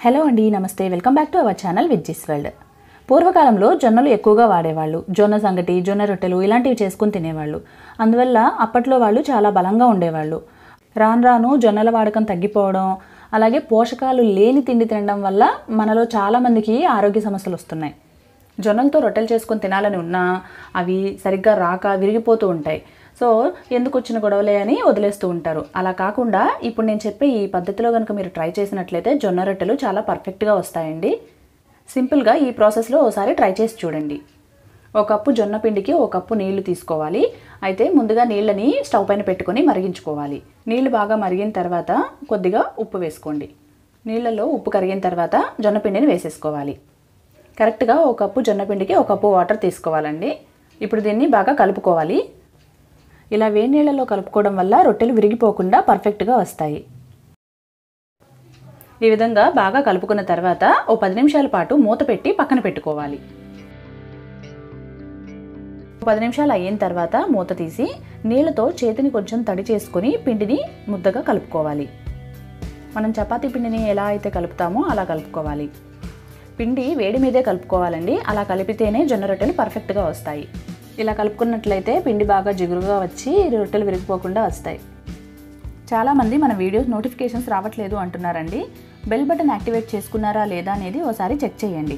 hello అండి నమస్తే welcome back to our channel Vijji's world పూర్వకాలంలో జొన్నలు ఎక్కువగా వాడేవాళ్ళు జొన్న సంగటి జొన్న రొట్టెలు ఇలాంటివి చేసుకుని తినేవాళ్ళు అందువల్ల అప్పట్లో వాళ్ళు చాలా బలంగా ఉండేవాళ్ళు రాను రాను జొన్నల వాడకం తగ్గిపోవడం అలాగే పోషకాలు లేని తిండి తినడం వల్ల మనలో చాలామందికి ఆరోగ్య సమస్యలు వస్తున్నాయి జొన్నలతో రొట్టెలు చేసుకొని తినాలని ఉన్నా అవి సరిగ్గా రాక విరిగిపోతూ ఉంటాయి సో ఎందుకు వచ్చిన గొడవలే అని వదిలేస్తూ ఉంటారు అలా కాకుండా ఇప్పుడు నేను చెప్పే ఈ పద్ధతిలో కనుక మీరు ట్రై చేసినట్లయితే జొన్న రొట్టెలు చాలా పర్ఫెక్ట్గా వస్తాయండి సింపుల్గా ఈ ప్రాసెస్లో ఒకసారి ట్రై చేసి చూడండి ఒక కప్పు జొన్న పిండికి ఒక కప్పు నీళ్లు తీసుకోవాలి అయితే ముందుగా నీళ్ళని స్టవ్ పైన పెట్టుకొని మరిగించుకోవాలి నీళ్లు బాగా మరిగిన తర్వాత కొద్దిగా ఉప్పు వేసుకోండి నీళ్ళలో ఉప్పు కరిగిన తర్వాత జొన్న పిండిని వేసేసుకోవాలి కరెక్ట్గా ఒక కప్పు జొన్న పిండికి ఒక కప్పు వాటర్ తీసుకోవాలండి ఇప్పుడు దీన్ని బాగా కలుపుకోవాలి ఇలా వేడి నీళ్ళలో కలుపుకోవడం వల్ల రొట్టెలు విరిగిపోకుండా పర్ఫెక్ట్గా వస్తాయి ఈ విధంగా బాగా కలుపుకున్న తర్వాత ఓ పది నిమిషాల పాటు మూత పెట్టి పక్కన పెట్టుకోవాలి పది నిమిషాలు అయిన తర్వాత మూత తీసి నీళ్ళతో చేతిని కొంచెం తడి చేసుకొని పిండిని ముద్దగా కలుపుకోవాలి మనం చపాతీ పిండిని ఎలా అయితే కలుపుతామో అలా కలుపుకోవాలి పిండి వేడి మీదే కలుపుకోవాలండి అలా కలిపితేనే జొన్న రొట్టెలు పర్ఫెక్ట్గా వస్తాయి ఇలా కలుపుకున్నట్లయితే పిండి బాగా జిగురుగా వచ్చి రొట్టెలు విరిగిపోకుండా వస్తాయి చాలామంది మన వీడియోస్ నోటిఫికేషన్స్ రావట్లేదు అంటున్నారండి బెల్ బటన్ యాక్టివేట్ చేసుకున్నారా లేదా అనేది ఒకసారి చెక్ చేయండి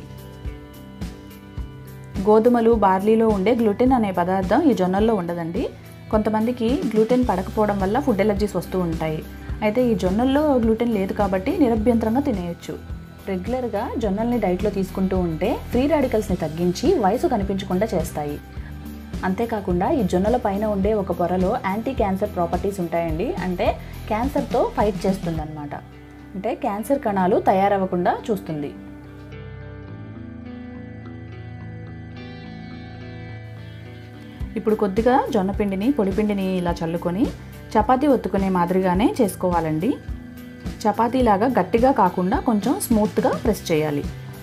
గోధుమలు బార్లీలో ఉండే గ్లూటెన్ అనే పదార్థం ఈ జొన్నల్లో ఉండదండి కొంతమందికి గ్లూటెన్ పడకపోవడం వల్ల ఫుడ్ ఎలర్జీస్ వస్తూ ఉంటాయి అయితే ఈ జొన్నల్లో గ్లూటెన్ లేదు కాబట్టి నిరభ్యంతరంగా తినేయచ్చు రెగ్యులర్గా జొన్నల్ని డైట్లో తీసుకుంటూ ఉంటే ఫ్రీ రాడికల్స్ని తగ్గించి వయసు కనిపించకుండా చేస్తాయి అంతేకాకుండా ఈ జొన్నల పైన ఉండే ఒక పొరలో యాంటీ క్యాన్సర్ ప్రాపర్టీస్ ఉంటాయండి అంటే క్యాన్సర్తో ఫైట్ చేస్తుందన్నమాట అంటే క్యాన్సర్ కణాలు తయారవ్వకుండా చూస్తుంది ఇప్పుడు కొద్దిగా జొన్న పిండిని పొడి పిండిని ఇలా చల్లుకొని చపాతీ ఒత్తుకునే మాదిరిగానే చేసుకోవాలండి చపాతీలాగా గట్టిగా కాకుండా కొంచెం స్మూత్గా ప్రెస్ చేయాలి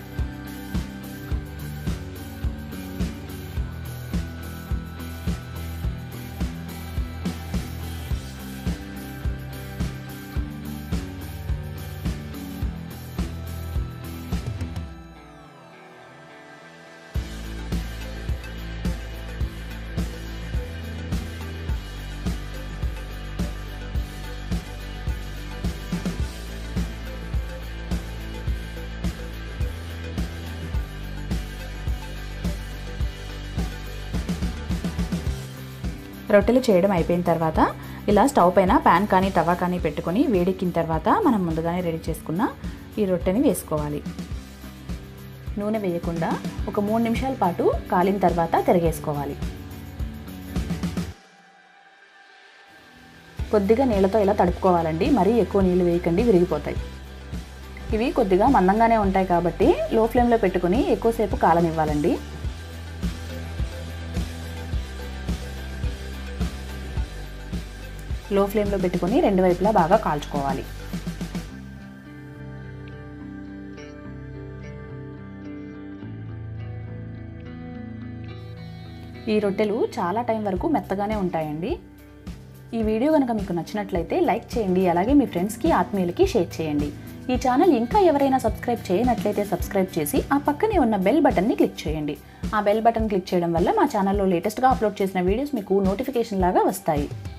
రొట్టెలు చేయడం అయిపోయిన తర్వాత ఇలా స్టవ్ పైన ప్యాన్ కానీ తవా కానీ పెట్టుకొని వేడెక్కిన తర్వాత మనం ముందుగానే రెడీ చేసుకున్న ఈ రొట్టెని వేసుకోవాలి నూనె వేయకుండా ఒక మూడు నిమిషాల పాటు కాలిన తర్వాత తిరగేసుకోవాలి కొద్దిగా నీళ్ళతో ఇలా తడుపుకోవాలండి మరీ ఎక్కువ నీళ్ళు వేయకండి విరిగిపోతాయి ఇవి కొద్దిగా మందంగానే ఉంటాయి కాబట్టి లో ఫ్లేమ్లో పెట్టుకుని ఎక్కువసేపు కాలనివ్వాలండి లో ఫ్లేమ్లో పెట్టుకొని రెండు వైపులా బాగా కాల్చుకోవాలి ఈ రొట్టెలు చాలా టైం వరకు మెత్తగానే ఉంటాయండి ఈ వీడియో కనుక మీకు నచ్చినట్లయితే లైక్ చేయండి అలాగే మీ ఫ్రెండ్స్కి ఆత్మీయులకి షేర్ చేయండి ఈ ఛానల్ ఇంకా ఎవరైనా సబ్స్క్రైబ్ చేయనట్లయితే సబ్స్క్రైబ్ చేసి ఆ పక్కనే ఉన్న బెల్ బటన్ని క్లిక్ చేయండి ఆ బెల్ బటన్ క్లిక్ చేయడం వల్ల మా ఛానల్లో లేటెస్ట్గా అప్లోడ్ చేసిన వీడియోస్ మీకు నోటిఫికేషన్ లాగా వస్తాయి